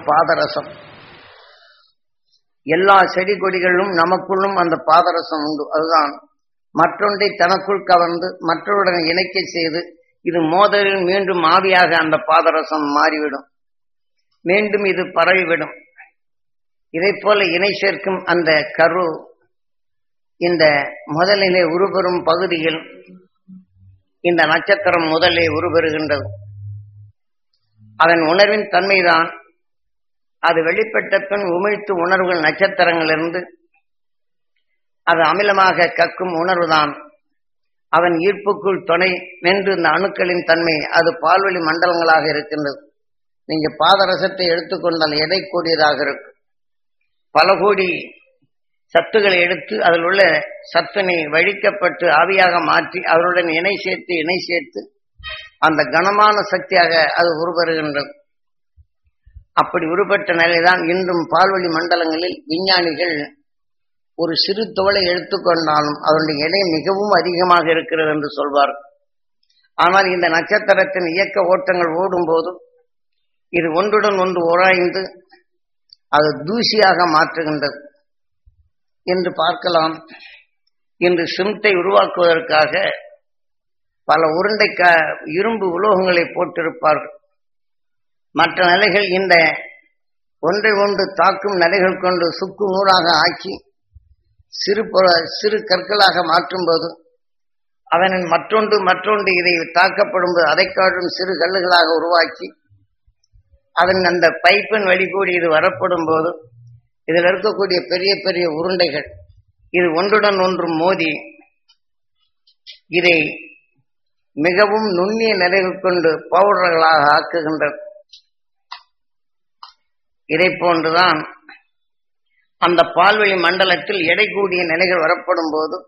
பாதரசம் எல்லா செடி கொடிகளிலும் நமக்குள்ளும் அந்த பாதரசம் உண்டு அதுதான் மற்றொன்றை தனக்குள் கவர்ந்து மற்றவருடன் இணைக்க செய்து இது மோதலில் மீண்டும் ஆவியாக அந்த பாதரசம் மாறிவிடும் மீண்டும் இது பரவிவிடும் இதை போல இணை சேர்க்கும் அந்த கரு இந்த முதலிலே உருபெறும் பகுதியில் இந்த நட்சத்திரம் முதலே உருபெறுகின்றது அதன் உணர்வின் தன்மைதான் அது வெளிப்பட்ட பின் உமிழ்த்து உணர்வுகள் நட்சத்திரங்களிலிருந்து அது அமிலமாக கக்கும் உணர்வுதான் அவன் ஈர்ப்புக்குள் துணை நின்று இந்த அணுக்களின் தன்மை அது பால்வெளி மண்டலங்களாக இருக்கின்றது நீங்க பாதரசத்தை எடுத்துக்கொண்டால் எடை கூடியதாக இருக்கும் பல கோடி சத்துக்களை எடுத்து அதில் உள்ள சத்தினை வழிக்கப்பட்டு ஆவியாக மாற்றி அவருடன் இணை சேர்த்து இணை சேர்த்து அந்த கனமான சக்தியாக அது உருவருகின்றது அப்படி உருப்பட்ட நிலைதான் இன்றும் பால்வழி மண்டலங்களில் விஞ்ஞானிகள் ஒரு சிறு துவளை எடுத்துக்கொண்டாலும் அதனுடைய எடை மிகவும் அதிகமாக இருக்கிறது என்று சொல்வார் ஆனால் இந்த நட்சத்திரத்தின் இயக்க ஓட்டங்கள் ஓடும்போது இது ஒன்றுடன் ஒன்று உராய்ந்து அது தூசியாக மாற்றுகின்றது என்று பார்க்கலாம் இன்று சிம்டை உருவாக்குவதற்காக பல உருண்டை க இரும்பு உலோகங்களை போட்டிருப்பார்கள் மற்ற நிலைகள் இந்த ஒன்றை ஒன்று தாக்கும் நிலைகள் கொண்டு சுக்கு நூறாக ஆக்கி சிறு சிறு கற்களாக மாற்றும்போது அதனின் மற்றொன்று மற்றொன்று இதை தாக்கப்படும் போது அதை காட்டும் சிறு கல்லுகளாக உருவாக்கி அதன் அந்த பைப்பின் வழிகூடி இது வரப்படும் போது இதில் இருக்கக்கூடிய பெரிய பெரிய உருண்டைகள் இது ஒன்றுடன் ஒன்று மோதி இதை மிகவும் நுண்ணிய நிலைகள் கொண்டு பவுடர்களாக ஆக்குகின்றது இதை போன்றுதான் அந்த பால்வெளி மண்டலத்தில் எடை கூடிய நிலைகள் வரப்படும் போது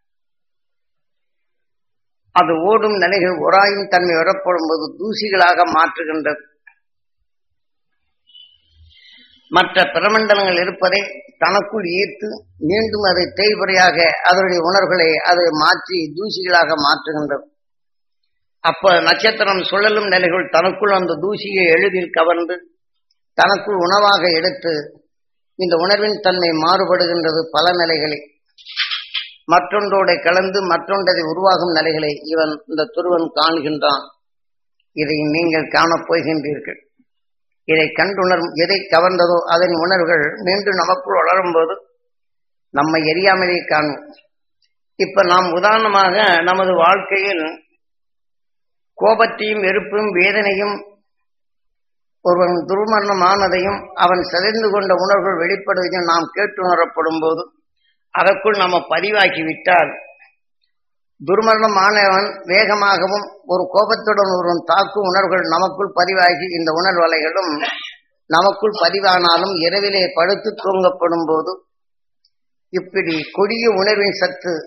அது ஓடும் நிலைகள் உராயும் தன்மை வரப்படும் போது தூசிகளாக மாற்றுகின்றது மற்ற பிரமண்டலங்கள் இருப்பதை தனக்குள் ஈர்த்து மீண்டும் அதை தேய்பறையாக அதனுடைய உணர்வுகளை அது மாற்றி தூசிகளாக மாற்றுகின்றது அப்ப நட்சத்திரம் சுழலும் நிலைகள் தனக்குள் அந்த தூசியை எளிதில் கவர்ந்து தனக்குள் உணவாக எடுத்து இந்த உணர்வின் தன்மை மாறுபடுகின்றது பல நிலைகளில் மற்றொன்றோட கலந்து மற்றொன்றதை உருவாகும் நிலைகளை இவன் இந்த துருவன் காண்கின்றான் இதை நீங்கள் காணப் போகின்றீர்கள் இதை கண்டுணரும் எதை கவர்ந்ததோ அதன் உணர்வுகள் மீண்டும் நமக்குள் வளரும் போது நம்மை எரியாமலே காணும் இப்ப நாம் உதாரணமாக நமது வாழ்க்கையில் கோபத்தையும் வெறுப்பும் வேதனையும் ஒருவன் துர்மரணமானதையும் அவன் சிதைந்து கொண்ட உணர்வுகள் வெளிப்படுவதையும் நாம் கேட்டுணரப்படும் போது அதற்குள் நம்ம பதிவாக்கி விட்டால் துர்மரணமானவன் வேகமாகவும் ஒரு கோபத்துடன் ஒருவன் தாக்கும் உணர்வுகள் நமக்குள் பதிவாகி இந்த உணர்வலைகளும் நமக்குள் பதிவானாலும் இரவிலே படுத்து தூங்கப்படும் போது இப்படி கொடிய உணர்வின் சத்து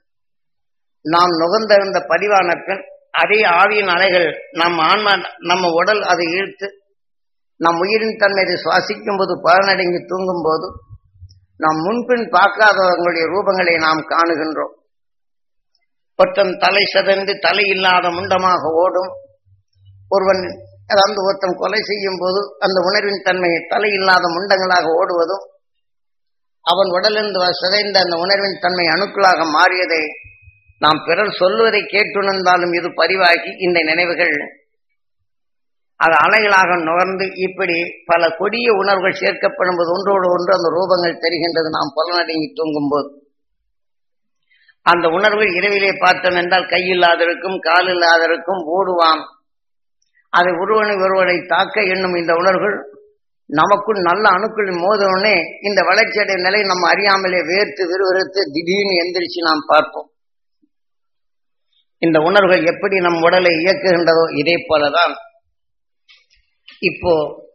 நாம் நுகர்ந்திருந்த பதிவான பின் அதே ஆவியின் அலைகள் நம் ஆன்மா நம்ம உடல் அதை இழுத்து நம் உயிரின் தன்மை அதை சுவாசிக்கும் போது பலனடங்கி தூங்கும் போது நாம் முன்பின் பார்க்காதவங்களுடைய ரூபங்களை நாம் காணுகின்றோம் ஒருத்தன் தலை சதந்து தலை இல்லாத முண்டமாக ஓடும் ஒருவன் அதாவது ஒருத்தன் கொலை செய்யும் போது அந்த உணர்வின் தன்மை தலை இல்லாத முண்டங்களாக ஓடுவதும் அவன் உடலிருந்து சிதைந்த அந்த உணர்வின் தன்மை அணுக்களாக மாறியதை நாம் பிறர் சொல்வதை கேட்டுணர்ந்தாலும் இது பதிவாகி இந்த நினைவுகள் அது அலைகளாக நுகர்ந்து இப்படி பல கொடிய உணர்வுகள் சேர்க்கப்படும் போது ஒன்றோடு ஒன்று அந்த ரூபங்கள் தெரிகின்றது நாம் புலனடங்கி தூங்கும் போது அந்த உணர்வுகள் இரவிலே பார்த்தோம் என்றால் கை இல்லாதிருக்கும் கால் இல்லாதிருக்கும் ஓடுவான் அதை ஒருவனை ஒருவனை தாக்க எண்ணும் இந்த உணர்வுகள் நமக்குள் நல்ல அணுக்களின் மோதவுடனே இந்த வளர்ச்சியடைய நிலை நம்ம அறியாமலே வேர்த்து விறுவிறுத்து திடீர்னு எந்திரிச்சு நாம் பார்ப்போம் இந்த உணர்வுகள் எப்படி நம் உடலை இயக்குகின்றதோ இதே போலதான் இப்போ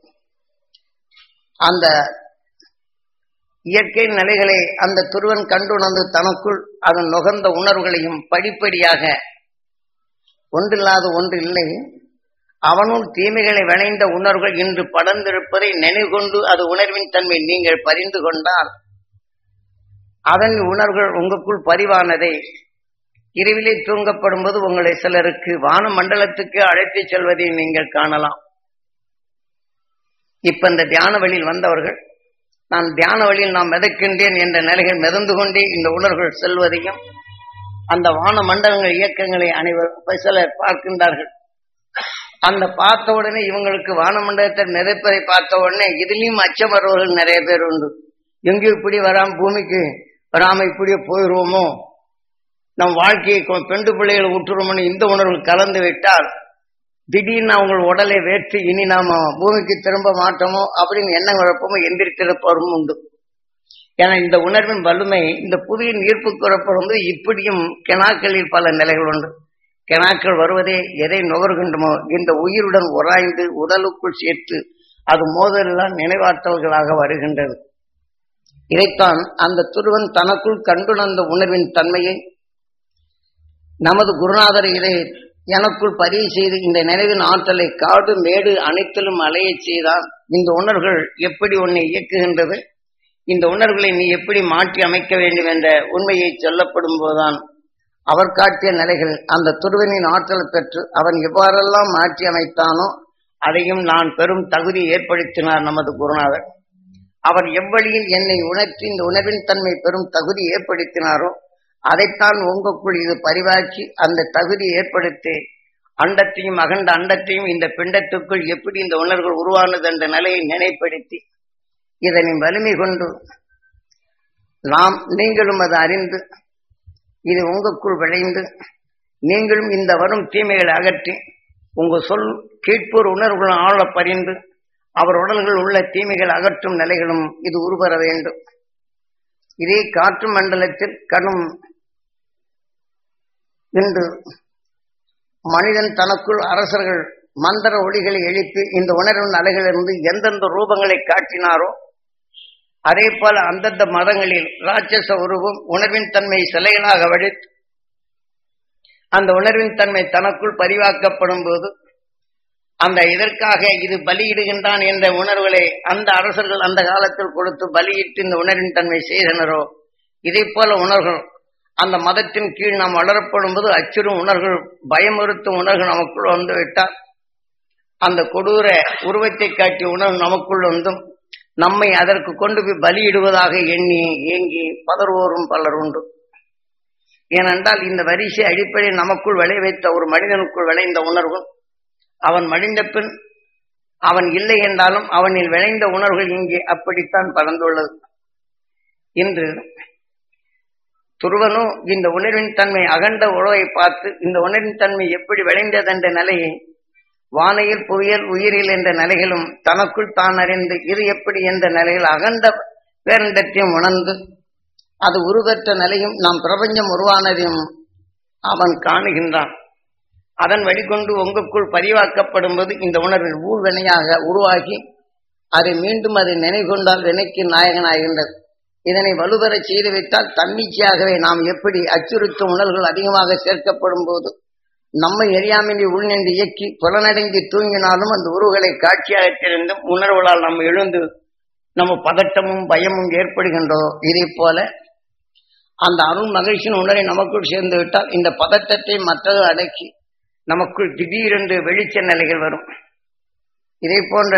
அந்த இயற்கை நிலைகளை அந்த துருவன் கண்டுணர்ந்து தனக்குள் அதன் நுகர்ந்த உணர்வுகளையும் படிப்படியாக ஒன்றில்லாத ஒன்று இல்லை அவனுள் தீமைகளை விளைந்த உணர்வுகள் இன்று படர்ந்திருப்பதை நினைவு கொண்டு அது உணர்வின் தன்மை நீங்கள் பறிந்து கொண்டால் அதன் உணர்வுகள் உங்களுக்குள் பதிவானதை இரவிலே தூங்கப்படும் போது உங்களை சிலருக்கு வான மண்டலத்துக்கு அழைத்துச் செல்வதை நீங்கள் காணலாம் இப்ப இந்த தியான வழியில் வந்தவர்கள் நான் தியான வழியில் நான் மிதக்கின்றேன் என்ற நிலைகள் மிதந்து கொண்டே இந்த உணர்வுகள் செல்வதையும் அந்த வான மண்டலங்கள் இயக்கங்களை அனைவர் சிலர் பார்க்கின்றார்கள் அந்த பார்த்த உடனே இவங்களுக்கு வானமண்டலத்தை மிதப்பதை பார்த்த உடனே இதுலயும் அச்சம் வருவர்கள் நிறைய பேர் உண்டு எங்கேயும் இப்படி வராம பூமிக்கு வராம இப்படியே போயிடுவோமோ நம் வாழ்க்கையை கொ- பெண்டு பிள்ளைகளை விட்டுருமோன்னு இந்த உணர்வு கலந்து விட்டால் திடீர்னு அவங்க உடலை வேற்று இனி நாம பூமிக்கு திரும்ப மாட்டோமோ அப்படின்னு எண்ணம் குழப்பமும் எந்திரித்திருப்பவரும் உண்டு ஏன்னா இந்த உணர்வின் வலிமை இந்த புவியின் ஈர்ப்பு குழப்பம் வந்து இப்படியும் கிணாக்களில் பல நிலைகள் உண்டு கிணாக்கள் வருவதே எதை நுகர்கின்றமோ இந்த உயிருடன் உராய்ந்து உடலுக்குள் சேர்த்து அது மோதலெல்லாம் நினைவாற்றல்களாக வருகின்றது இதைத்தான் அந்த துருவன் தனக்குள் கண்டுணர்ந்த உணர்வின் தன்மையை நமது குருநாதர் இதை எனக்குள் பதிவு செய்து இந்த நினைவின் ஆற்றலை காடு மேடு அனைத்திலும் அலையச் செய்தான் இந்த உணர்வுகள் எப்படி உன்னை இயக்குகின்றது இந்த உணர்வுகளை நீ எப்படி மாற்றி அமைக்க வேண்டும் என்ற உண்மையை சொல்லப்படும் போதுதான் அவர் காட்டிய நிலைகள் அந்த துருவனின் ஆற்றல் பெற்று அவன் எவ்வாறெல்லாம் மாற்றி அமைத்தானோ அதையும் நான் பெரும் தகுதி ஏற்படுத்தினார் நமது குருநாதர் அவர் எவ்வழியில் என்னை உணர்த்தி இந்த உணர்வின் தன்மை பெரும் தகுதி ஏற்படுத்தினாரோ அதைத்தான் உங்களுக்குள் இது பரிவாக்கி அந்த தகுதி ஏற்படுத்தி அண்டத்தையும் அகண்ட அண்டத்தையும் இந்த பிண்டத்துக்குள் எப்படி இந்த உணர்வுகள் உருவானது என்ற நிலையை நினைப்படுத்தி இதனை வலிமை கொண்டு நாம் நீங்களும் அதை அறிந்து இது உங்களுக்குள் விளைந்து நீங்களும் இந்த வரும் தீமைகளை அகற்றி உங்க சொல் கேட்போர் உணர்வுகள் ஆழ பறிந்து அவர் உடல்கள் உள்ள தீமைகள் அகற்றும் நிலைகளும் இது உருவர வேண்டும் இதே காற்று மண்டலத்தில் கடும் இன்று மனிதன் தனக்குள் அரசர்கள் மந்திர ஒளிகளை எழுப்பி இந்த உணர்வின் அலைகளிலிருந்து எந்தெந்த ரூபங்களை காட்டினாரோ அதே போல அந்தந்த மதங்களில் ராட்சச உருவம் உணர்வின் தன்மை சிலைகளாக வடித்து அந்த உணர்வின் தன்மை தனக்குள் பதிவாக்கப்படும் போது அந்த இதற்காக இது பலியிடுகின்றான் என்ற உணர்வுகளை அந்த அரசர்கள் அந்த காலத்தில் கொடுத்து பலியிட்டு இந்த உணர்வின் தன்மை செய்தனரோ இதே போல உணர்வுகள் அந்த மதத்தின் கீழ் நாம் வளரப்படும் போது அச்சுறும் உணர்வுகள் பயமுறுத்தும் உணர்வுகள் நமக்குள் வந்து விட்டால் அந்த கொடூர உருவத்தை காட்டிய உணர்வு நமக்குள் வந்தும் நம்மை அதற்கு கொண்டு போய் பலியிடுவதாக எண்ணி ஏங்கி பதறுவோரும் பலர் உண்டு ஏனென்றால் இந்த வரிசை அடிப்படையில் நமக்குள் விளை வைத்த ஒரு மனிதனுக்குள் விளைந்த உணர்வு அவன் மடிந்த பின் அவன் இல்லை என்றாலும் அவனில் விளைந்த உணர்வுகள் இங்கே அப்படித்தான் பறந்துள்ளது இன்று துருவனோ இந்த உணர்வின் தன்மை அகண்ட உறவை பார்த்து இந்த உணர்வின் தன்மை எப்படி விளைந்தது என்ற நிலையை வானையில் புவியல் உயிரில் என்ற நிலைகளும் தனக்குள் தான் அறிந்து இது எப்படி என்ற நிலையில் அகண்ட பேரண்டத்தையும் உணர்ந்து அது உருவற்ற நிலையும் நாம் பிரபஞ்சம் உருவானதையும் அவன் காணுகின்றான் அதன் வழிகொண்டு உங்களுக்குள் பதிவாக்கப்படும் போது இந்த உணர்வில் ஊழ்வினையாக உருவாகி அதை மீண்டும் அதை நினைகொண்டால் வினைக்கு நாயகனாகின்றது இதனை வலுவர செய்துவிட்டால் தன்னிச்சையாகவே நாம் எப்படி அச்சுறுத்தும் உணர்வுகள் அதிகமாக சேர்க்கப்படும் போது நம்மை எரியாமலே உள்நின்று இயக்கி புலனடங்கி தூங்கினாலும் அந்த உருவுகளை காட்சியாக தெரிந்தும் உணர்வுகளால் நம்ம எழுந்து நம்ம பதட்டமும் பயமும் ஏற்படுகின்றதோ இதே போல அந்த அருள் மகிழ்ச்சியின் உணரை நமக்குள் சேர்ந்து விட்டால் இந்த பதட்டத்தை மற்றது அடக்கி நமக்குள் திடீரென்று வெளிச்ச நிலைகள் வரும் இதே போன்ற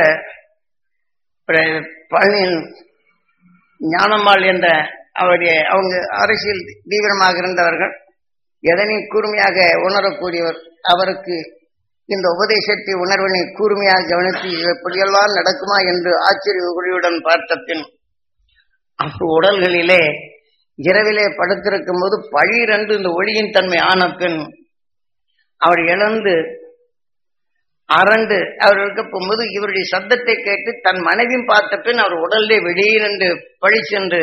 பிர- பழனியின் ஞானம்மாள் என்ற அவருடைய அவங்க அரசியல் தீவிரமாக இருந்தவர்கள் எதனை கூர்மையாக உணரக்கூடியவர் அவருக்கு இந்த உபதேசத்தை உணர்வினை கூர்மையாக கவனித்து இது எப்படியெல்லாம் நடக்குமா என்று ஆச்சரிய குறியுடன் பார்த்த பின் அவர் உடல்களிலே இரவிலே படுத்திருக்கும் போது பழிரென்று இந்த ஒளியின் தன்மை ஆன பின் அவர் இழந்து அரண்டு அவர் இருக்க போகும்போது இவருடைய சத்தத்தை கேட்டு தன் மனைவியும் பார்த்த பின் அவர் உடலிலே வெளியிரண்டு பழி சென்று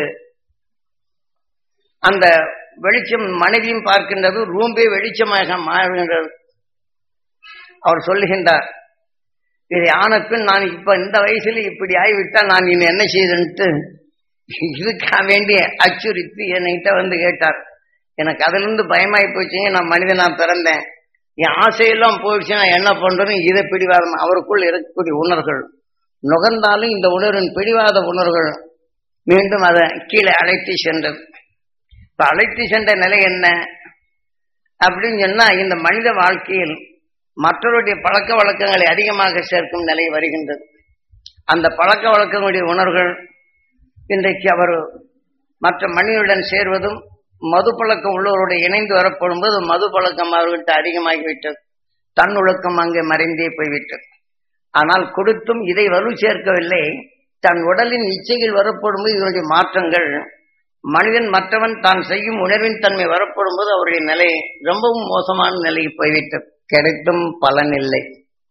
அந்த வெளிச்சம் மனைவியும் பார்க்கின்றது ரூம்பே வெளிச்சமாக மாறுகின்றது அவர் சொல்லுகின்றார் இதை ஆன பின் நான் இப்ப இந்த வயசுல இப்படி ஆகிவிட்டால் நான் இனி என்ன செய்தன்ட்டு இதுக்காக வேண்டிய அச்சுறுத்தி என்கிட்ட வந்து கேட்டார் எனக்கு அதுல இருந்து பயமாயி போச்சுங்க நான் மனிதனா பிறந்தேன் என் ஆசையெல்லாம் போயிடுச்சு நான் என்ன பண்றேன்னு இதை பிடிவாதம் அவருக்குள் இருக்கக்கூடிய உணர்வுகள் நுகர்ந்தாலும் இந்த உணர்வின் பிடிவாத உணர்வுகள் மீண்டும் அதை கீழே அழைத்து சென்றது இப்ப அழைத்து சென்ற நிலை என்ன அப்படின்னு சொன்னா இந்த மனித வாழ்க்கையில் மற்றவருடைய பழக்க வழக்கங்களை அதிகமாக சேர்க்கும் நிலை வருகின்றது அந்த பழக்க வழக்கங்களுடைய உணர்வுகள் இன்றைக்கு அவர் மற்ற மனிதனுடன் சேர்வதும் மது பழக்கம் உள்ளவருடைய இணைந்து வரப்படும்போது மது பழக்கம் அவர்கிட்ட அதிகமாகிவிட்டது தன்னொழுக்கம் அங்கே மறைந்தே போய்விட்டது ஆனால் கொடுத்தும் இதை வலு சேர்க்கவில்லை தன் உடலின் இச்சைகள் வரப்படும்போது இதனுடைய மாற்றங்கள் மனிதன் மற்றவன் தான் செய்யும் உணர்வின் தன்மை வரப்படும் போது அவருடைய நிலை ரொம்பவும் மோசமான நிலைக்கு போய்விட்டது கிடைத்தும் பலனில்லை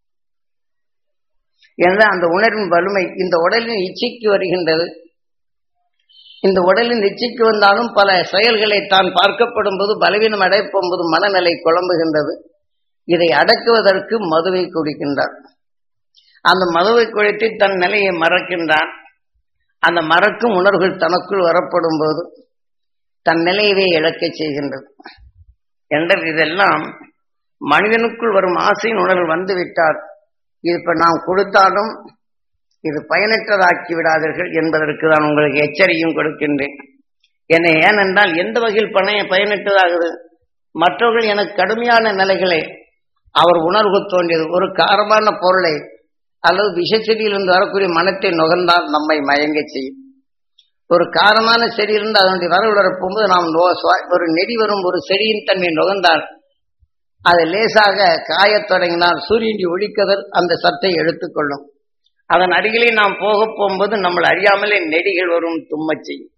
எனவே அந்த உணர்வின் வலிமை இந்த உடலின் இச்சைக்கு வருகின்றது இந்த உடலின் இச்சைக்கு வந்தாலும் பல செயல்களை தான் பார்க்கப்படும் போது பலவீனம் அடைப்பும் போது மனநிலை குழம்புகின்றது இதை அடக்குவதற்கு மதுவை குடிக்கின்றார் அந்த மதுவை குடித்து தன் நிலையை மறக்கின்றான் அந்த மறக்கும் உணர்வுகள் தனக்குள் வரப்படும் போது தன் நிலையவே இழக்கச் செய்கின்றது என்றால் இதெல்லாம் மனிதனுக்குள் வரும் ஆசையின் உணர்வு வந்துவிட்டார் இது இப்ப நாம் கொடுத்தாலும் இது பயனற்றதாக்கி விடாதீர்கள் என்பதற்கு நான் உங்களுக்கு எச்சரிக்கையும் கொடுக்கின்றேன் என்னை ஏனென்றால் எந்த வகையில் பணைய பயனற்றதாகுது மற்றவர்கள் எனக்கு கடுமையான நிலைகளை அவர் உணர்வு தோன்றியது ஒரு காரமான பொருளை அல்லது விஷச்செடியிலிருந்து வரக்கூடிய மனத்தை நுகர்ந்தால் நம்மை மயங்க செய்யும் ஒரு காரமான செடியிலிருந்து அதனுடைய வரவுடர போகும்போது நாம் நோ- சுவா- ஒரு நெடி வரும் ஒரு செடியின் தன்மை நுகர்ந்தால் அது லேசாக காயத் தொடங்கினால் சூரியனுடைய ஒளிக்கதிர் அந்த சத்தை எடுத்துக்கொள்ளும் அதன் அருகிலே நாம் போக போகும்போது நம்மளை அறியாமலே நெடிகள் வரும் தும்மச் செய்யும்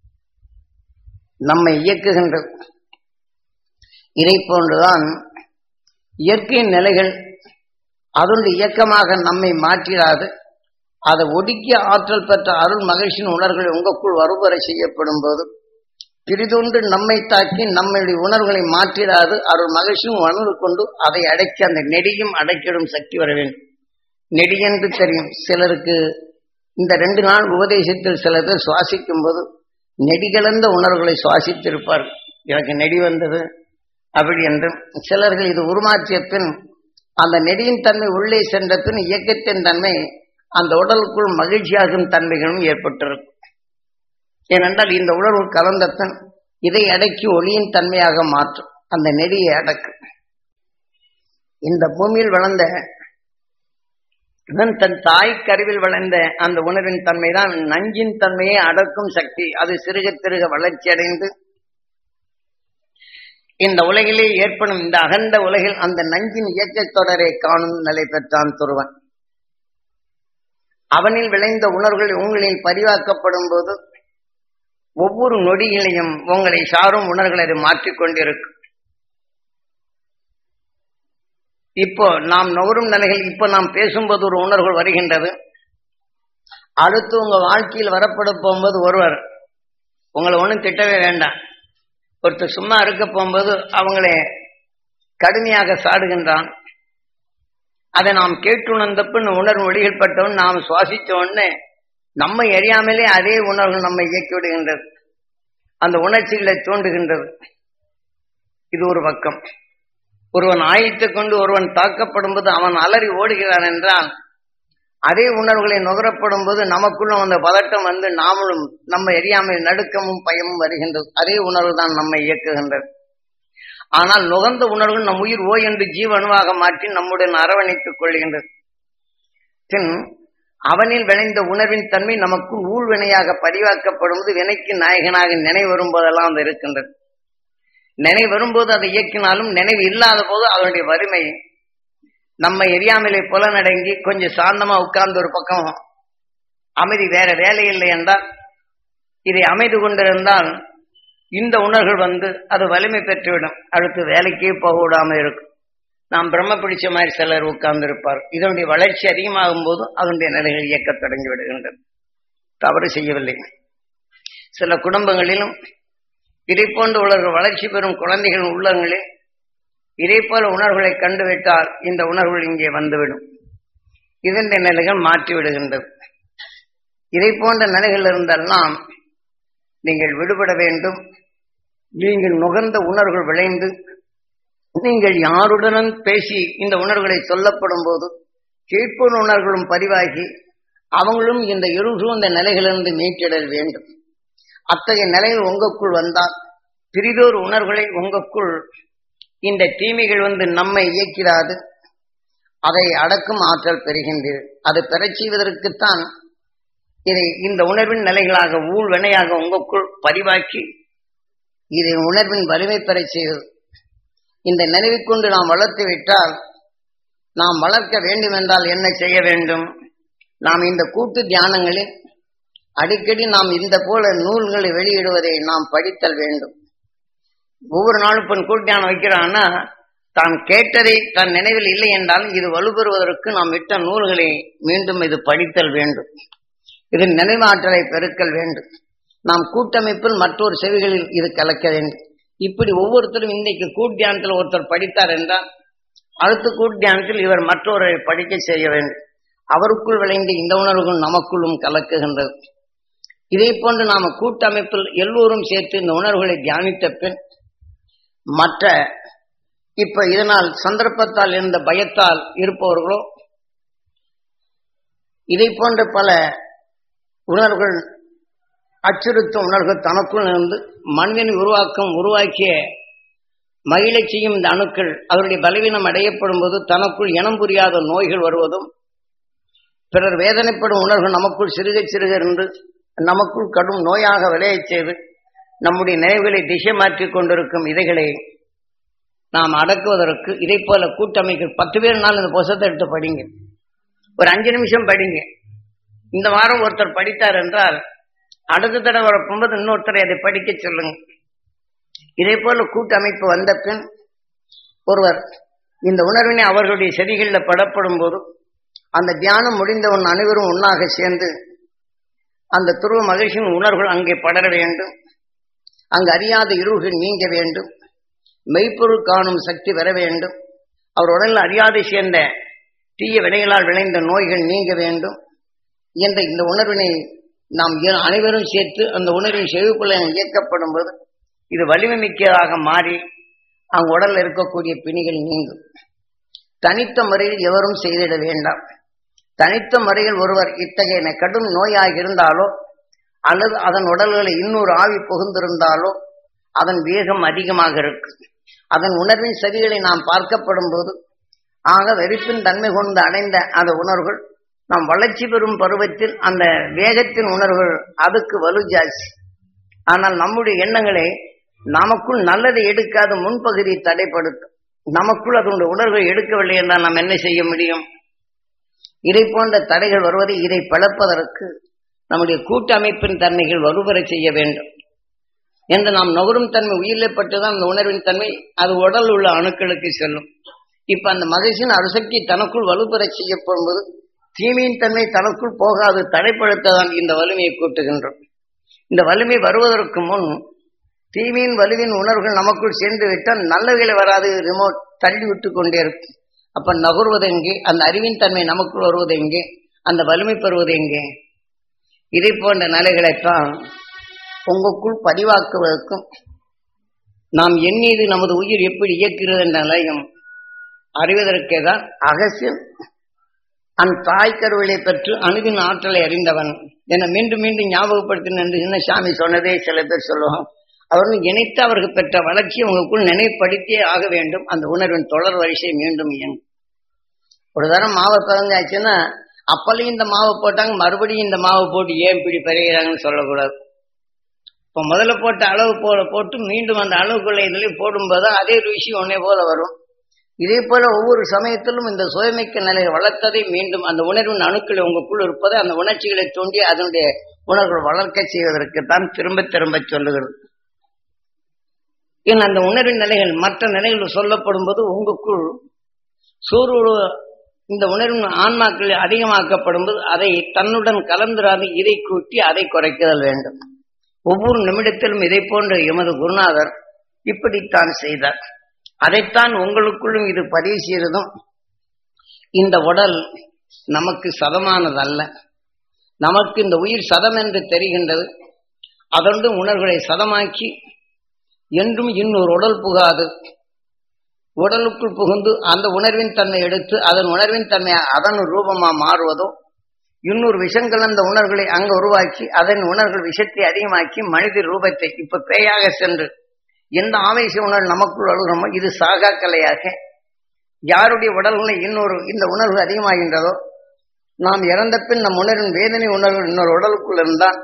நம்மை இயக்குகின்றது இதை போன்றுதான் இயற்கையின் நிலைகள் அதனுடைய இயக்கமாக நம்மை மாற்றிடாது அதை ஒடுக்கிய ஆற்றல் பெற்ற அருள் மகிழ்ச்சியின் உணர்வுகளை உங்களுக்குள் வருவரை செய்யப்படும் போது பிரிதொன்று நம்மை தாக்கி நம்மளுடைய உணர்வுகளை மாற்றிடாது அருள் மகிழ்ச்சியும் உணர்வு கொண்டு அதை அடக்கி அந்த நெடியும் அடக்கிடும் சக்தி வர வேண்டும் நெடி என்று தெரியும் சிலருக்கு இந்த ரெண்டு நாள் உபதேசத்தில் சில பேர் சுவாசிக்கும் போது நெடி கலந்த உணர்வுகளை சுவாசித்திருப்பார் எனக்கு நெடி வந்தது அப்படி என்றும் சிலர்கள் இது உருமாற்றிய பின் அந்த நெடியின் தன்மை உள்ளே சென்ற பின் இயக்கத்தின் தன்மை அந்த உடலுக்குள் மகிழ்ச்சியாகும் தன்மைகளும் ஏற்பட்டிருக்கும் ஏனென்றால் இந்த உணர்வு கலந்த பின் இதை அடக்கி ஒளியின் தன்மையாக மாற்றும் அந்த நெடியை அடக்கு இந்த பூமியில் வளர்ந்த இவன் தன் தாய் கருவில் வளர்ந்த அந்த உணர்வின் தன்மைதான் நஞ்சின் தன்மையை அடக்கும் சக்தி அது சிறுக சிறுக வளர்ச்சி அடைந்து இந்த உலகிலே ஏற்படும் இந்த அகண்ட உலகில் அந்த நஞ்சின் இயக்கத் தொடரை காணும் நிலை பெற்றான் துருவன் அவனில் விளைந்த உணர்வுகள் உங்களில் பதிவாக்கப்படும் போது ஒவ்வொரு நொடியிலையும் உங்களை சாரும் உணர்வுகளை அது மாற்றிக்கொண்டிருக்கும் இப்போ நாம் நுகரும் நிலைகள் இப்போ நாம் பேசும்போது ஒரு உணர்வு வருகின்றது அடுத்து உங்க வாழ்க்கையில் வரப்பட போகும்போது ஒருவர் உங்களை ஒன்றும் திட்டவே வேண்டாம் ஒருத்தர் சும்மா இருக்க போகும்போது அவங்களே கடுமையாக சாடுகின்றான் அதை நாம் கேட்டுணர்ந்தப்பின் உணர்வு வெளியிடப்பட்டவன் நாம் சுவாசித்த உடனே நம்மை அறியாமலே அதே உணர்வு நம்மை இயக்கி விடுகின்றது அந்த உணர்ச்சிகளை தூண்டுகின்றது இது ஒரு பக்கம் ஒருவன் ஆயத்துக் கொண்டு ஒருவன் தாக்கப்படும் போது அவன் அலறி ஓடுகிறான் என்றால் அதே உணர்வுகளை நுகரப்படும் போது நமக்குள்ளும் அந்த பதட்டம் வந்து நாமளும் நம்ம எரியாமல் நடுக்கமும் பயமும் வருகின்றது அதே உணர்வு தான் நம்மை இயக்குகின்றது ஆனால் நுகர்ந்த உணர்வு நம் உயிர் ஓ என்று ஜீவனுவாக மாற்றி நம்முடன் அரவணைத்துக் கொள்கின்றது பின் அவனில் விளைந்த உணர்வின் தன்மை நமக்கு ஊழ்வினையாக பதிவாக்கப்படும் போது வினைக்கு நாயகனாக நினைவு வரும்போதெல்லாம் அது இருக்கின்றது நினைவு வரும்போது அதை இயக்கினாலும் நினைவு இல்லாத போது அதனுடைய வறுமை நம்ம எரியாமலே புலனடங்கி கொஞ்சம் சாந்தமா உட்கார்ந்து ஒரு பக்கம் அமைதி வேற வேலை இல்லை என்றால் இதை அமைது கொண்டிருந்தால் இந்த உணர்வுகள் வந்து அது வலிமை பெற்றுவிடும் அடுத்து வேலைக்கே போக விடாம இருக்கும் நாம் பிரம்ம பிடிச்ச மாதிரி சிலர் உட்கார்ந்து இருப்பார் இதனுடைய வளர்ச்சி அதிகமாகும் போது அதனுடைய நிலைகள் இயக்கத் தொடங்கி விடுகின்றது தவறு செய்யவில்லை சில குடும்பங்களிலும் இதை போன்ற உலக வளர்ச்சி பெறும் குழந்தைகள் உள்ளங்களில் இதே போல உணர்வுகளை கண்டுவிட்டால் இந்த உணர்வுகள் இங்கே வந்துவிடும் இதனுடைய நிலைகள் மாற்றி விடுகின்றது இதை போன்ற நிலைகள் இருந்தெல்லாம் நீங்கள் விடுபட வேண்டும் நீங்கள் நுகர்ந்த உணர்வுகள் விளைந்து நீங்கள் யாருடனும் பேசி இந்த உணர்வுகளை சொல்லப்படும் போது கேட்போர் உணர்வுகளும் பதிவாகி அவங்களும் இந்த இருசூழ்ந்த நிலைகளிலிருந்து மீட்டிடல் வேண்டும் அத்தகைய நிலையில் உங்களுக்குள் வந்தால் பிரிதோர் உணர்வுகளை உங்களுக்குள் இந்த தீமைகள் வந்து நம்மை இயக்கிறாது அதை அடக்கும் ஆற்றல் பெறுகின்றது அது பெறச் செய்வதற்குத்தான் இதை இந்த உணர்வின் நிலைகளாக ஊழ் வினையாக உங்களுக்குள் பதிவாக்கி இதை உணர்வின் வலிமை பெறச் செய்வது இந்த நினைவை கொண்டு நாம் வளர்த்து விட்டால் நாம் வளர்க்க வேண்டும் என்றால் என்ன செய்ய வேண்டும் நாம் இந்த கூட்டு தியானங்களில் அடிக்கடி நாம் இந்த போல நூல்களை வெளியிடுவதை நாம் படித்தல் வேண்டும் ஒவ்வொரு நாளும் இப்போ கூட்டு தியானம் வைக்கிறான்னா தான் கேட்டதை தன் நினைவில் இல்லை என்றால் இது வலுப்பெறுவதற்கு நாம் விட்ட நூல்களை மீண்டும் இது படித்தல் வேண்டும் இது நினைவாற்றலை பெருக்கல் வேண்டும் நாம் கூட்டமைப்பில் மற்றொரு செவிகளில் இது கலக்க வேண்டும் இப்படி ஒவ்வொருத்தரும் இன்னைக்கு கூட்டியானத்தில் ஒருத்தர் படித்தார் என்றால் அடுத்த கூட்டியானத்தில் இவர் மற்றொருவரை படிக்க செய்ய வேண்டும் அவருக்குள் விளைந்த இந்த உணர்வுகள் நமக்குள்ளும் கலக்குகின்றது இதே போன்று நாம கூட்டமைப்பில் எல்லோரும் சேர்த்து இந்த உணர்வுகளை தியானித்த பின் மற்ற இப்ப இதனால் சந்தர்ப்பத்தால் இருந்த பயத்தால் இருப்பவர்களோ இதை போன்ற பல உணர்வுகள் அச்சுறுத்தும் உணர்வுகள் தனக்குள் இருந்து மனிதனை உருவாக்கம் உருவாக்கிய மகிழச் செய்யும் இந்த அணுக்கள் அவருடைய பலவீனம் அடையப்படும் போது தனக்குள் இனம் புரியாத நோய்கள் வருவதும் பிறர் வேதனைப்படும் உணர்வு நமக்குள் சிறுக சிறுக இருந்து நமக்குள் கடும் நோயாக விளையச் செய்து நம்முடைய நினைவுகளை திசை மாற்றிக் கொண்டிருக்கும் இதைகளை நாம் அடக்குவதற்கு இதை போல கூட்டமைக்க பத்து பேர் நாள் இந்த புத்தகத்தை எடுத்து படிங்க ஒரு அஞ்சு நிமிஷம் படிங்க இந்த வாரம் ஒருத்தர் படித்தார் என்றால் அடுத்த தடவை வரப்போது இன்னொருத்தரை அதை படிக்க சொல்லுங்க இதே போல கூட்டமைப்பு வந்த பின் ஒருவர் இந்த உணர்வினை அவர்களுடைய செடிகளில் படப்படும் போது அந்த தியானம் முடிந்தவன் அனைவரும் ஒன்றாக சேர்ந்து அந்த துருவ மகிழ்ச்சியின் உணர்வுகள் அங்கே படர வேண்டும் அங்கு அறியாத இருள்கள் நீங்க வேண்டும் மெய்ப்பொருள் காணும் சக்தி பெற வேண்டும் அவர் உடலில் அறியாதை சேர்ந்த தீய வினைகளால் விளைந்த நோய்கள் நீங்க வேண்டும் என்ற இந்த உணர்வினை நாம் அனைவரும் சேர்த்து அந்த உணர்வின் செவிப்புல இயக்கப்படும் போது இது வலிமை மிக்கதாக மாறி அங்கு உடலில் இருக்கக்கூடிய பிணிகள் நீங்கும் தனித்த முறையில் எவரும் செய்திட வேண்டாம் தனித்த முறையில் ஒருவர் இத்தகைய கடும் நோயாக இருந்தாலோ அல்லது அதன் உடல்களை இன்னொரு ஆவி புகுந்திருந்தாலோ அதன் வேகம் அதிகமாக இருக்கு அதன் உணர்வின் செவிகளை நாம் பார்க்கப்படும் போது ஆக வெறுப்பின் தன்மை கொண்டு அடைந்த அந்த உணர்வுகள் நாம் வளர்ச்சி பெறும் பருவத்தில் அந்த வேகத்தின் உணர்வுகள் அதுக்கு வலு ஜாஸ்தி ஆனால் நம்முடைய எண்ணங்களை நமக்குள் நல்லதை எடுக்காத முன்பகுதி தடைப்படுத்தும் நமக்குள் அதனுடைய உணர்வை எடுக்கவில்லை என்றால் நாம் என்ன செய்ய முடியும் இதை போன்ற தடைகள் வருவதை இதை பழப்பதற்கு நம்முடைய கூட்டமைப்பின் தன்மைகள் வலுப்பெறச் செய்ய வேண்டும் என்று நாம் நுகரும் தன்மை உயிரிழப்பட்டுதான் அந்த உணர்வின் தன்மை அது உடல் உள்ள அணுக்களுக்கு செல்லும் இப்ப அந்த மகிழ்ச்சியின் அணுசக்தி தனக்குள் வலுப்பெறச் செய்யப்படும் போது தீமையின் தன்மை தனக்குள் போகாது தடைப்படுத்ததான் இந்த வலிமையை கூட்டுகின்றோம் இந்த வலிமை வருவதற்கு முன் தீமையின் வலுவின் உணர்வுகள் நமக்குள் சேர்ந்து விட்டால் நல்லவைகளை வராது ரிமோட் தள்ளி விட்டு கொண்டே இருக்கும் அப்ப நகர்வது எங்கே அந்த அறிவின் தன்மை நமக்குள் வருவது எங்கே அந்த வலிமை பெறுவது எங்கே இதை போன்ற நிலைகளைத்தான் உங்களுக்குள் பதிவாக்குவதற்கும் நாம் எண்ணீது நமது உயிர் எப்படி இயக்குகிறது என்ற நிலையும் அறிவதற்கே தான் அகசியன் அந் தாய் கருவிலை பெற்று அணுவின் ஆற்றலை அறிந்தவன் என மீண்டும் மீண்டும் ஞாபகப்படுத்தின என்று சின்ன சாமி சொன்னதே சில பேர் சொல்லுவோம் அவர்கள் இணைத்து அவர்கள் பெற்ற வளர்ச்சி உங்களுக்குள் நினைப்படுத்தியே ஆக வேண்டும் அந்த உணர்வின் தொடர் வரிசை மீண்டும் இயங்கும் ஒரு தரம் மாவை பிறந்தாச்சுன்னா அப்பலையும் இந்த மாவை போட்டாங்க மறுபடியும் இந்த மாவை போட்டு ஏன் இப்படி பெறுகிறாங்கன்னு சொல்லக்கூடாது இப்போ முதல்ல போட்ட அளவு போல போட்டு மீண்டும் அந்த அளவுக்குள்ள இதுலையும் போடும்போது அதே ருசி ஒன்னே போல வரும் இதே போல ஒவ்வொரு சமயத்திலும் இந்த சுயமிக்க நிலையை வளர்த்ததை மீண்டும் அந்த உணர்வின் அணுக்கள் உங்களுக்குள் இருப்பதை அந்த உணர்ச்சிகளை தூண்டி அதனுடைய உணர்வுகள் வளர்க்க செய்வதற்கு தான் திரும்ப திரும்ப சொல்லுகிறது ஏன் அந்த உணர்வின் நிலைகள் மற்ற நிலைகள் சொல்லப்படும் போது உங்களுக்குள் சூறு இந்த உணர்வின் ஆன்மாக்கள் அதிகமாக்கப்படும் போது அதை தன்னுடன் கலந்துராது இதை கூட்டி அதை குறைக்குதல் வேண்டும் ஒவ்வொரு நிமிடத்திலும் இதை போன்ற எமது குருநாதர் இப்படித்தான் செய்தார் அதைத்தான் உங்களுக்குள்ளும் இது பதிவு செய்வதும் இந்த உடல் நமக்கு சதமானதல்ல நமக்கு இந்த உயிர் சதம் என்று தெரிகின்றது அதொன்று உணர்வுகளை சதமாக்கி என்றும் இன்னொரு உடல் புகாது உடலுக்குள் புகுந்து அந்த உணர்வின் தன்மை எடுத்து அதன் உணர்வின் தன்மை அதன் ரூபமா மாறுவதோ இன்னொரு விஷம் கலந்த உணர்வுகளை அங்க உருவாக்கி அதன் உணர்வுகள் விஷத்தை அதிகமாக்கி மனித ரூபத்தை இப்ப பேயாக சென்று எந்த ஆவேச உணர்வு நமக்குள் அழுகிறோமோ இது சாகா கலையாக யாருடைய உடல்களில் இன்னொரு இந்த உணர்வு அதிகமாகின்றதோ நாம் இறந்த பின் நம் உணர்வின் வேதனை உணர்வு இன்னொரு உடலுக்குள் இருந்தால்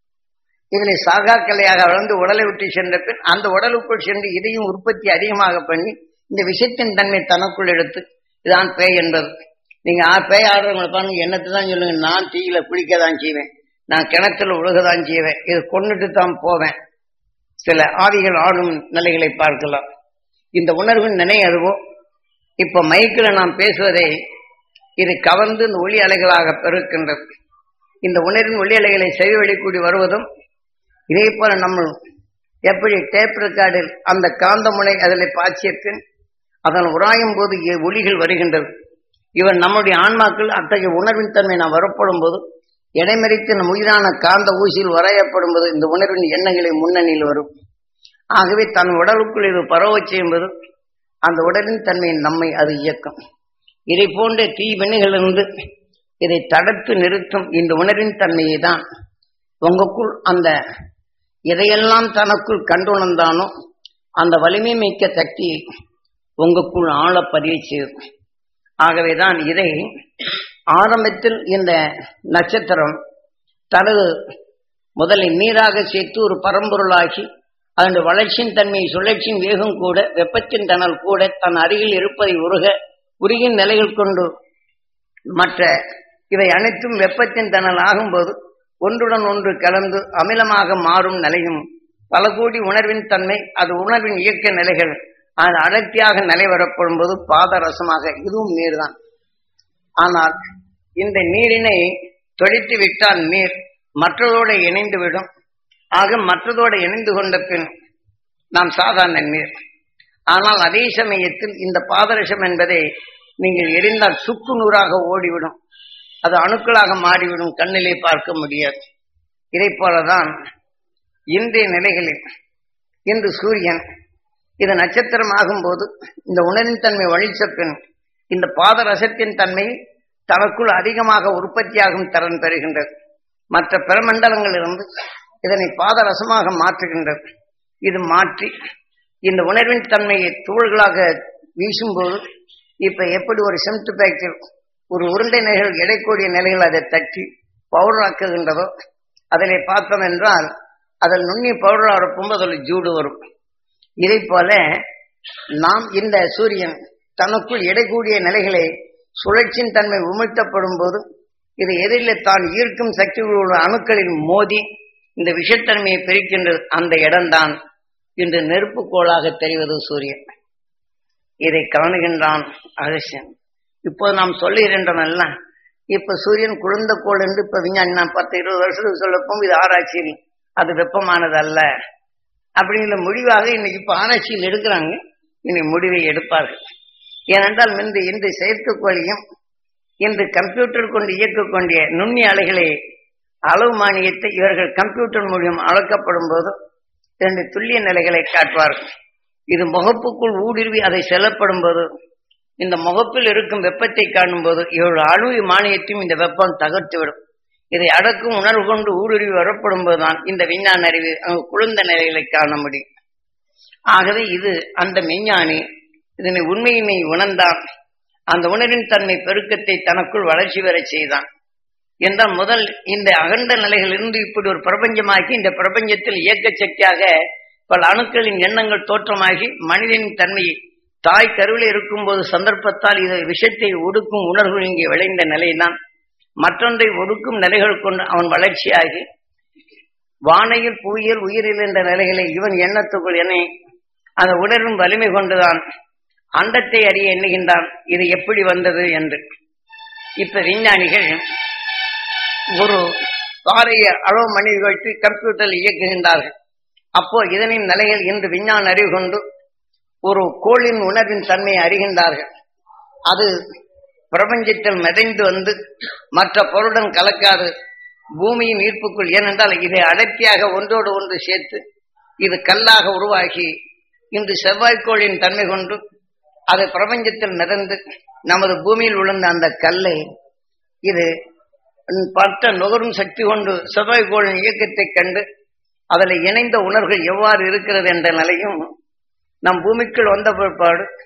இதனை சாகா கிளையாக வளர்ந்து உடலை விட்டு சென்ற பின் அந்த உடலுக்குள் சென்று இதையும் உற்பத்தி அதிகமாக பண்ணி இந்த விஷத்தின் தன்மை தனக்குள் எடுத்து இதான் பேய் என்பது நீங்க ஆ பேய் ஆடுறவங்களை பாருங்க என்னத்தை தான் சொல்லுங்க நான் தீயில குளிக்க தான் செய்வேன் நான் கிணத்துல உழுகதான் செய்வேன் இது கொண்டுட்டு தான் போவேன் சில ஆவிகள் ஆடும் நிலைகளை பார்க்கலாம் இந்த உணர்வின் நினை அதுவோ இப்ப மைக்கில் நாம் பேசுவதை இது கவர்ந்து இந்த ஒளி அலைகளாக பெருக்கின்றது இந்த உணர்வின் ஒளி அலைகளை செவிவழிக்கூடி வருவதும் இதே போல நம்ம எப்படி டேப் ரெக்கார்டில் அந்த காந்த முனை அதில் பாய்ச்சிய பின் அதன் உராயும் போது இ- ஒளிகள் வருகின்றது இவன் நம்முடைய ஆன்மாக்கள் அத்தகைய உணர்வின் தன்மை நாம் வரப்படும் போது இடைமறித்து நம் உயிரான காந்த ஊசியில் வரையப்படும் போது இந்த உணர்வின் எண்ணங்களை முன்னணியில் வரும் ஆகவே தன் உடலுக்குள் இது பரவச் செய்யும்போது அந்த உடலின் தன்மை நம்மை அது இயக்கும் இதை போன்ற தீவினைகளிலிருந்து இதை தடுத்து நிறுத்தும் இந்த உணர்வின் தன்மையை தான் உங்களுக்குள் அந்த எதையெல்லாம் தனக்குள் கண்டுணர்ந்தானோ அந்த வலிமை மிக்க சக்தியை உங்களுக்குள் ஆழ பதிவு செய்யும் ஆகவேதான் இதை ஆரம்பத்தில் இந்த நட்சத்திரம் தனது முதலில் நீராக சேர்த்து ஒரு பரம்பொருளாகி அதனுடைய வளர்ச்சியின் தன்மை சுழற்சியின் வேகம் கூட வெப்பத்தின் தணல் கூட தன் அருகில் இருப்பதை உருக உருகின் நிலைகள் கொண்டு மற்ற இவை அனைத்தும் வெப்பத்தின் தணல் ஆகும்போது ஒன்றுடன் ஒன்று கலந்து அமிலமாக மாறும் நிலையும் பல கோடி உணர்வின் தன்மை அது உணர்வின் இயக்க நிலைகள் அது அடர்த்தியாக நிலை வரப்படும் போது பாதரசமாக இதுவும் நீர்தான் ஆனால் இந்த நீரினை தொழித்து விட்டால் நீர் மற்றதோடு இணைந்து விடும் ஆக மற்றதோடு இணைந்து கொண்ட பின் நாம் சாதாரண நீர் ஆனால் அதே சமயத்தில் இந்த பாதரசம் என்பதை நீங்கள் எரிந்தால் சுக்கு நூறாக ஓடிவிடும் அது அணுக்களாக மாறிவிடும் கண்ணிலே பார்க்க முடியாது இதை போலதான் இன்றைய நிலைகளில் இன்று சூரியன் இது நட்சத்திரம் ஆகும்போது இந்த உணரின் தன்மை வழிச்ச பின் இந்த பாதரசத்தின் தன்மை தனக்குள் அதிகமாக உற்பத்தியாகும் திறன் பெறுகின்றது மற்ற பிரமண்டலங்களிலிருந்து இதனை பாதரசமாக மாற்றுகின்றது இது மாற்றி இந்த உணர்வின் தன்மையை தூள்களாக வீசும்போது இப்ப எப்படி ஒரு செம்ட் பேக்கில் ஒரு உருண்டை நிலைகள் எடைக்கூடிய நிலைகள் அதை தட்டி பவுடர் ஆக்குகின்றதோ அதிலே பார்த்தோம் என்றால் அதில் நுண்ணி பவுடர் அறுப்பும்போது அதில் ஜூடு வரும் இதை போல நாம் இந்த சூரியன் தனக்குள் எடைக்கூடிய நிலைகளை சுழற்சியின் தன்மை உமிழ்த்தப்படும் போது இது எதிரில் தான் ஈர்க்கும் சக்தி உள்ள அணுக்களில் மோதி இந்த விஷத்தன்மையை பிரிக்கின்றது அந்த இடம்தான் இன்று நெருப்பு கோளாக தெரிவது சூரியன் இதை காணுகின்றான் அகசியன் இப்போது நாம் சொல்லுகின்றனல்ல இப்ப சூரியன் குளிர்ந்த கோள் என்று இப்ப விஞ்ஞானி நான் பத்து இருபது வருஷத்துக்கு சொல்லப்போம் இது ஆராய்ச்சியில் அது வெப்பமானது அல்ல அப்படிங்கிற முடிவாக இன்னைக்கு இப்ப ஆராய்ச்சியில் எடுக்கிறாங்க இன்னைக்கு முடிவை எடுப்பார்கள் ஏனென்றால் இந்த இந்த செயற்கைக்கோளையும் இன்று கம்ப்யூட்டர் கொண்டு இயக்கக்கூடிய நுண்ணி அலைகளை அளவு மானியத்தை இவர்கள் கம்ப்யூட்டர் மூலியம் அளக்கப்படும் போது இரண்டு துல்லிய நிலைகளை காட்டுவார்கள் இது முகப்புக்குள் ஊடுருவி அதை செல்லப்படும் போது இந்த முகப்பில் இருக்கும் வெப்பத்தை காணும் போது இவர்கள் அணு மானியத்தையும் இந்த வெப்பம் தகர்த்துவிடும் இதை அடக்கும் உணர்வு கொண்டு ஊடுருவி வரப்படும் போதுதான் இந்த விஞ்ஞான அறிவு அங்கு குளிர்ந்த நிலைகளை காண முடியும் ஆகவே இது அந்த விஞ்ஞானி இதனை உண்மையினை உணர்ந்தான் அந்த உணர்வின் தன்மை பெருக்கத்தை தனக்குள் வளர்ச்சி பெறச் செய்தான் என்றால் முதல் இந்த அகண்ட நிலைகளிலிருந்து இப்படி ஒரு பிரபஞ்சமாக்கி இந்த பிரபஞ்சத்தில் இயக்க சக்தியாக பல அணுக்களின் எண்ணங்கள் தோற்றமாகி மனிதனின் தன்மையை தாய் கருவில் இருக்கும்போது சந்தர்ப்பத்தால் இது விஷத்தை ஒடுக்கும் உணர்வு இங்கே விளைந்த நிலைதான் மற்றொன்றை ஒடுக்கும் நிலைகள் கொண்டு அவன் வளர்ச்சியாகி வானையில் புவியியல் உயிரில் என்ற நிலைகளை இவன் எண்ணத்துக்குள் என்னை அந்த உணர்வும் வலிமை கொண்டுதான் அண்டத்தை அறிய எண்ணுகின்றான் இது எப்படி வந்தது என்று இப்ப விஞ்ஞானிகள் ஒரு காரைய அளவு மணி வைத்து கம்ப்யூட்டரில் இயக்குகின்றார்கள் அப்போ இதனின் நிலையில் இன்று விஞ்ஞான அறிவு கொண்டு ஒரு கோளின் உணர்வின் தன்மையை அறிகின்றார்கள் அது பிரபஞ்சத்தில் மிதைந்து வந்து மற்ற பொருளுடன் கலக்காது பூமியின் ஈர்ப்புக்குள் ஏனென்றால் இதை அடர்த்தியாக ஒன்றோடு ஒன்று சேர்த்து இது கல்லாக உருவாகி இன்று செவ்வாய்க்கோளின் தன்மை கொண்டு அது பிரபஞ்சத்தில் மிதந்து நமது பூமியில் விழுந்த அந்த கல்லை இது பட்ட நுகரும் சக்தி கொண்டு செவ்வாய்க்கோளின் இயக்கத்தைக் கண்டு அதில் இணைந்த உணர்வுகள் எவ்வாறு இருக்கிறது என்ற நிலையும் நம் பூமிக்குள் வந்த பிற்பாடு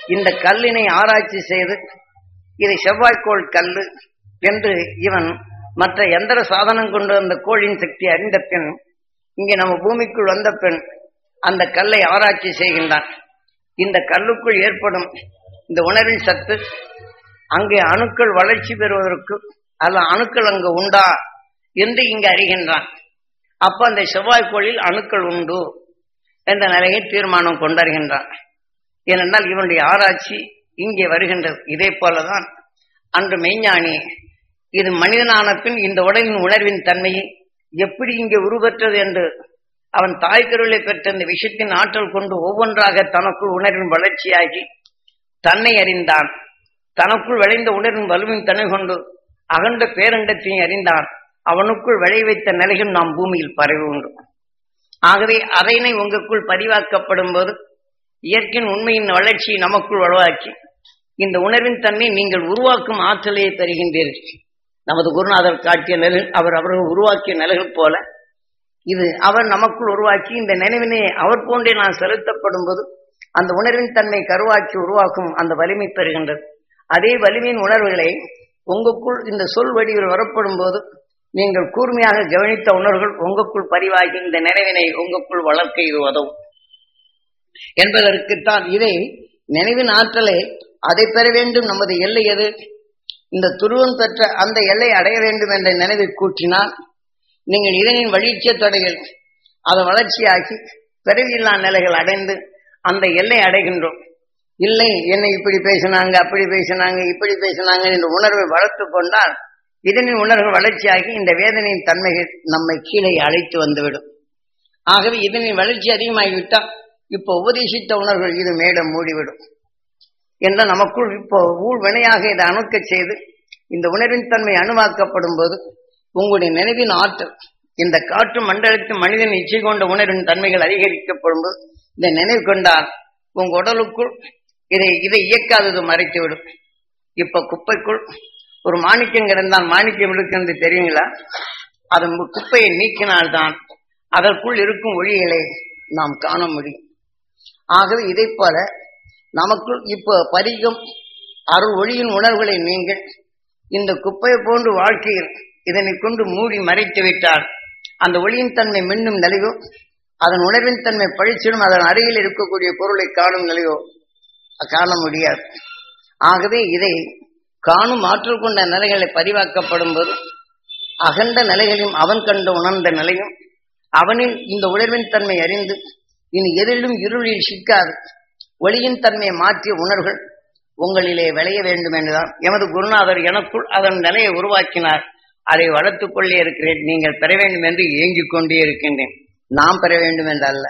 இந்த கல்லினை ஆராய்ச்சி செய்து இது செவ்வாய்க்கோள் கல்லு என்று இவன் மற்ற எந்திர சாதனம் கொண்டு அந்த கோளின் சக்தி அறிந்த பின் இங்கே நம்ம பூமிக்குள் வந்த பின் அந்த கல்லை ஆராய்ச்சி செய்கின்றான் இந்த கல்லுக்குள் ஏற்படும் இந்த உணர்வின் சத்து அங்கே அணுக்கள் வளர்ச்சி பெறுவதற்கு அல்ல அணுக்கள் அங்கு உண்டா என்று இங்கு அறிகின்றான் அப்ப அந்த செவ்வாய்க்கோளில் அணுக்கள் உண்டு என்ற நிலையை தீர்மானம் கொண்டறிகின்றான் ஏனென்றால் இவனுடைய ஆராய்ச்சி இங்கே வருகின்றது இதே போலதான் அன்று மெய்ஞானி இது மனிதனான பின் இந்த உடலின் உணர்வின் தன்மையை எப்படி இங்கே உருவற்றது என்று அவன் தாய் கருளை பெற்ற இந்த விஷயத்தின் ஆற்றல் கொண்டு ஒவ்வொன்றாக தனக்குள் உணர்வின் வளர்ச்சியாகி தன்னை அறிந்தான் தனக்குள் விளைந்த உணர்வின் வலுவின் தன்னை கொண்டு அகண்ட பேரண்டத்தையும் அறிந்தான் அவனுக்குள் விளை வைத்த நிலைகள் நாம் பூமியில் பரவி உண்டு ஆகவே அதனை உங்களுக்குள் பதிவாக்கப்படும் போது இயற்கையின் உண்மையின் வளர்ச்சியை நமக்குள் உருவாக்கி இந்த உணர்வின் தன்மை நீங்கள் உருவாக்கும் ஆற்றலையே பெறுகின்றீர்கள் நமது குருநாதர் காட்டிய நிலை அவர் அவர்கள் உருவாக்கிய நிலைகள் போல இது அவர் நமக்குள் உருவாக்கி இந்த நினைவினை அவர் போன்றே நான் செலுத்தப்படும் போது அந்த உணர்வின் தன்மை கருவாக்கி உருவாக்கும் அந்த வலிமை பெறுகின்றது அதே வலிமையின் உணர்வுகளை உங்களுக்குள் இந்த சொல் வடிவில் வரப்படும் போது நீங்கள் கூர்மையாக கவனித்த உணர்வுகள் உங்களுக்குள் பதிவாகி இந்த நினைவினை உங்களுக்குள் வளர்க்க இது உதவும் என்பதற்குத்தான் இதை நினைவின் ஆற்றலை அதை பெற வேண்டும் நமது எல்லை எது இந்த துருவம் பெற்ற அந்த எல்லை அடைய வேண்டும் என்ற நினைவை கூட்டினால் நீங்கள் இதனின் வளர்ச்சிய தடைகள் அதை வளர்ச்சியாக்கி பிறவியில்லா நிலைகள் அடைந்து அந்த எல்லை அடைகின்றோம் இல்லை என்னை இப்படி பேசினாங்க அப்படி பேசினாங்க இப்படி பேசினாங்க என்ற உணர்வை வளர்த்து கொண்டால் இதனின் உணர்வு வளர்ச்சியாகி இந்த வேதனையின் தன்மைகள் நம்மை கீழே அழைத்து வந்துவிடும் ஆகவே இதனின் வளர்ச்சி அதிகமாகிவிட்டால் இப்போ உபதேசித்த உணர்வுகள் இது மேடம் மூடிவிடும் என்ற நமக்குள் இப்போ ஊழ் வினையாக இதை அணுக்க செய்து இந்த உணர்வின் தன்மை அணுவாக்கப்படும் போது உங்களுடைய நினைவின் ஆற்றல் இந்த காற்று மண்டலத்தில் மனிதன் இச்சை கொண்ட உணர்வின் தன்மைகள் அதிகரிக்கப்படும் போது இந்த நினைவு கொண்டால் உங்க உடலுக்குள் இதை இதை இயக்காதது மறைத்துவிடும் இப்ப குப்பைக்குள் ஒரு மாணிக்கம் கிடந்தால் மாணிக்கம் இருக்குன்னு தெரியுங்களா அதன் குப்பையை நீக்கினால்தான் அதற்குள் இருக்கும் ஒளிகளை நாம் காண முடியும் ஆகவே இதை போல நமக்குள் இப்போ பரிகம் அருள் ஒளியின் உணர்வுகளை நீங்கள் இந்த குப்பையை போன்று வாழ்க்கையில் இதனை கொண்டு மூடி மறைத்து விட்டால் அந்த ஒளியின் தன்மை மின்னும் நிலையோ அதன் உணர்வின் தன்மை பழிச்சிடும் அதன் அருகில் இருக்கக்கூடிய பொருளை காணும் நிலையோ காண முடியாது ஆகவே இதை காணும் ஆற்றல் கொண்ட நிலைகளை பதிவாக்கப்படும் போது அகண்ட நிலைகளையும் அவன் கண்டு உணர்ந்த நிலையும் அவனின் இந்த உணர்வின் தன்மை அறிந்து இனி எதிலும் இருளில் சிக்காது ஒளியின் தன்மையை மாற்றிய உணர்வுகள் உங்களிலே விளைய வேண்டும் என்றுதான் எமது குருநாதர் எனக்குள் அதன் நிலையை உருவாக்கினார் அதை வளர்த்துக் கொண்டே இருக்கிறேன் நீங்கள் பெற வேண்டும் என்று ஏங்கிக் கொண்டே இருக்கின்றேன் நாம் பெற வேண்டும் என்று அல்ல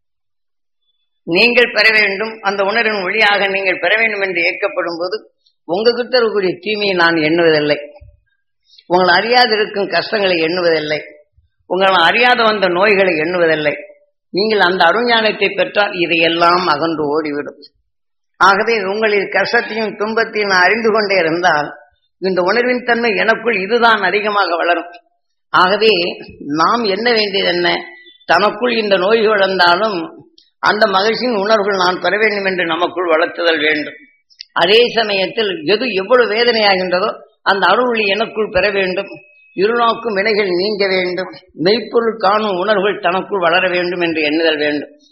நீங்கள் பெற வேண்டும் அந்த உணர்வின் ஒளியாக நீங்கள் பெற வேண்டும் என்று இயக்கப்படும் போது உங்ககிட்ட இருக்கக்கூடிய தீமையை நான் எண்ணுவதில்லை உங்களை அறியாது இருக்கும் கஷ்டங்களை எண்ணுவதில்லை உங்களை அறியாத வந்த நோய்களை எண்ணுவதில்லை நீங்கள் அந்த அருஞானத்தை பெற்றால் இதையெல்லாம் அகன்று ஓடிவிடும் ஆகவே உங்களின் கஷ்டத்தையும் துன்பத்தையும் நான் அறிந்து கொண்டே இருந்தால் இந்த உணர்வின் தன்மை எனக்குள் இதுதான் அதிகமாக வளரும் ஆகவே நாம் என்ன வேண்டியது என்ன தனக்குள் இந்த நோய்கள் வந்தாலும் அந்த மகிழ்ச்சியின் உணர்வுகள் நான் பெற வேண்டும் என்று நமக்குள் வளர்த்துதல் வேண்டும் அதே சமயத்தில் எது எவ்வளவு வேதனையாகின்றதோ அந்த அருள் எனக்குள் பெற வேண்டும் இருநோக்கும் வினைகள் நீங்க வேண்டும் மெய்ப்பொருள் காணும் உணர்வுகள் தனக்குள் வளர வேண்டும் என்று எண்ணுதல் வேண்டும்